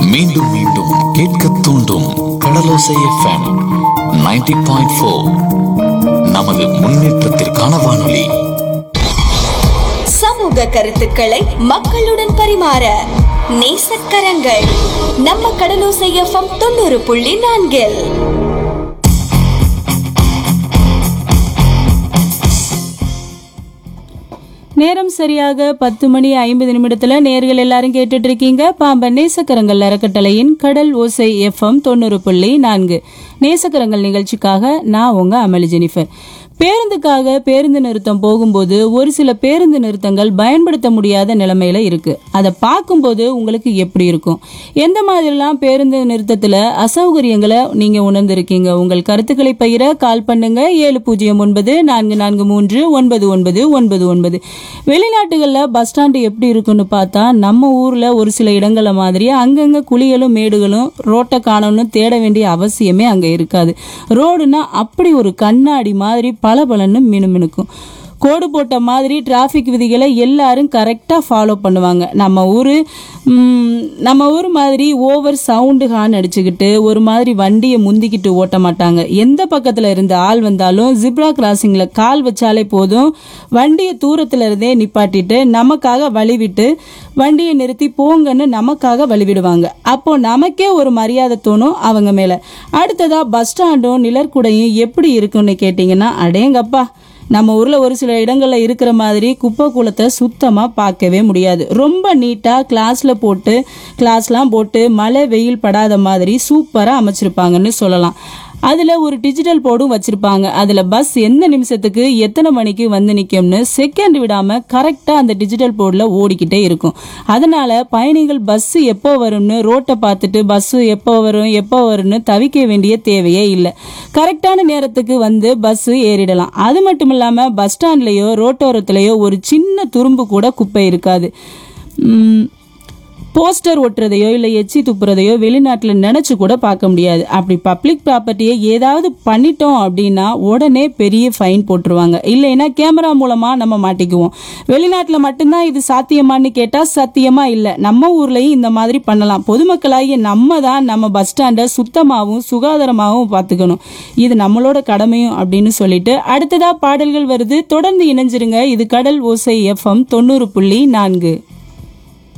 மீண்டும் மீண்டும் கேட்க தூண்டும் கடலோசை எஃப்எம் 90.4 பாயிண்ட் ஃபோர் நமது முன்னேற்றத்திற்கான வானொலி சமூக கருத்துக்களை மக்களுடன் பரிமாற நேசக்கரங்கள் நம்ம கடலோசை எஃப்எம் தொண்ணூறு புள்ளி நான்கில் நேரம் சரியாக பத்து மணி ஐம்பது நிமிடத்துல நேர்கள் எல்லாரும் கேட்டுட்டு இருக்கீங்க பாம்பன் நேசக்கரங்கள் அறக்கட்டளையின் கடல் ஓசை எஃப்எம் தொண்ணூறு புள்ளி நான்கு நேசக்கரங்கள் நிகழ்ச்சிக்காக நான் உங்க அமளி ஜெனிஃபர் பேருந்துக்காக பேருந்து நிறுத்தம் போகும்போது ஒரு சில பேருந்து நிறுத்தங்கள் பயன்படுத்த முடியாத நிலைமையில இருக்கு அதை பார்க்கும்போது உங்களுக்கு எப்படி இருக்கும் எந்த மாதிரிலாம் பேருந்து நிறுத்தத்துல அசௌகரியங்களை நீங்க உணர்ந்திருக்கீங்க உங்கள் கருத்துக்களை பகிர கால் பண்ணுங்க ஏழு பூஜ்ஜியம் ஒன்பது நான்கு நான்கு மூன்று ஒன்பது ஒன்பது ஒன்பது ஒன்பது வெளிநாட்டுகளில் பஸ் ஸ்டாண்டு எப்படி இருக்குன்னு பார்த்தா நம்ம ஊர்ல ஒரு சில இடங்கள மாதிரி அங்கங்க குழிகளும் மேடுகளும் ரோட்டை காணணும்னு தேட வேண்டிய அவசியமே அங்க இருக்காது ரோடுனா அப்படி ஒரு கண்ணாடி மாதிரி பளபளன்னு மினுமினுக்கும் கோடு போட்ட மாதிரி டிராஃபிக் விதிகளை எல்லாரும் கரெக்டாக ஃபாலோ பண்ணுவாங்க நம்ம ஊர் நம்ம ஊர் மாதிரி ஓவர் சவுண்டு ஹார்ன் அடிச்சுக்கிட்டு ஒரு மாதிரி வண்டியை முந்திக்கிட்டு ஓட்ட மாட்டாங்க எந்த பக்கத்தில் இருந்து ஆள் வந்தாலும் ஜிப்ரா கிராசிங்கில் கால் வச்சாலே போதும் வண்டியை தூரத்தில் இருந்தே நிப்பாட்டிட்டு நமக்காக வழிவிட்டு வண்டியை நிறுத்தி போங்கன்னு நமக்காக வழிவிடுவாங்க அப்போ நமக்கே ஒரு மரியாதை தோணும் அவங்க மேலே அடுத்ததா பஸ் ஸ்டாண்டும் நிழற்குடையும் எப்படி இருக்குன்னு கேட்டிங்கன்னா அடேங்கப்பா நம்ம ஊர்ல ஒரு சில இடங்கள்ல இருக்கிற மாதிரி குப்பை கூலத்தை சுத்தமா பார்க்கவே முடியாது ரொம்ப நீட்டா கிளாஸ்ல போட்டு கிளாஸ்லாம் போட்டு மழை வெயில் படாத மாதிரி சூப்பரா அமைச்சிருப்பாங்கன்னு சொல்லலாம் அதுல ஒரு டிஜிட்டல் போர்டும் வச்சிருப்பாங்க அதுல பஸ் எந்த நிமிஷத்துக்கு எத்தனை மணிக்கு வந்து நிக்கும்னு செகண்ட் விடாம கரெக்டா அந்த டிஜிட்டல் போர்டுல ஓடிக்கிட்டே இருக்கும் அதனால பயணிகள் பஸ் எப்போ வரும்னு ரோட்டை பார்த்துட்டு பஸ் எப்போ வரும் எப்போ வரும்னு தவிக்க வேண்டிய தேவையே இல்லை கரெக்டான நேரத்துக்கு வந்து பஸ் ஏறிடலாம் அது மட்டும் இல்லாம பஸ் ஸ்டாண்ட்லயோ ரோட்டோரத்துலயோ ஒரு சின்ன துரும்பு கூட குப்பை இருக்காது உம், போஸ்டர் ஒட்டுறதையோ இல்லை எச்சி துப்புறதையோ வெளிநாட்டில் நினச்சி கூட பார்க்க முடியாது அப்படி பப்ளிக் ப்ராப்பர்ட்டியை ஏதாவது பண்ணிட்டோம் அப்படின்னா உடனே பெரிய ஃபைன் போட்டுருவாங்க இல்லைன்னா கேமரா மூலமாக நம்ம மாட்டிக்குவோம் வெளிநாட்டில் மட்டும்தான் இது சாத்தியமான்னு கேட்டால் சத்தியமா இல்லை நம்ம ஊர்லேயும் இந்த மாதிரி பண்ணலாம் பொதுமக்களாகிய நம்ம தான் நம்ம பஸ் ஸ்டாண்டை சுத்தமாகவும் சுகாதாரமாகவும் பார்த்துக்கணும் இது நம்மளோட கடமையும் அப்படின்னு சொல்லிட்டு அடுத்ததா பாடல்கள் வருது தொடர்ந்து இணைஞ்சிருங்க இது கடல் ஓசை எஃப்எம் தொண்ணூறு புள்ளி நான்கு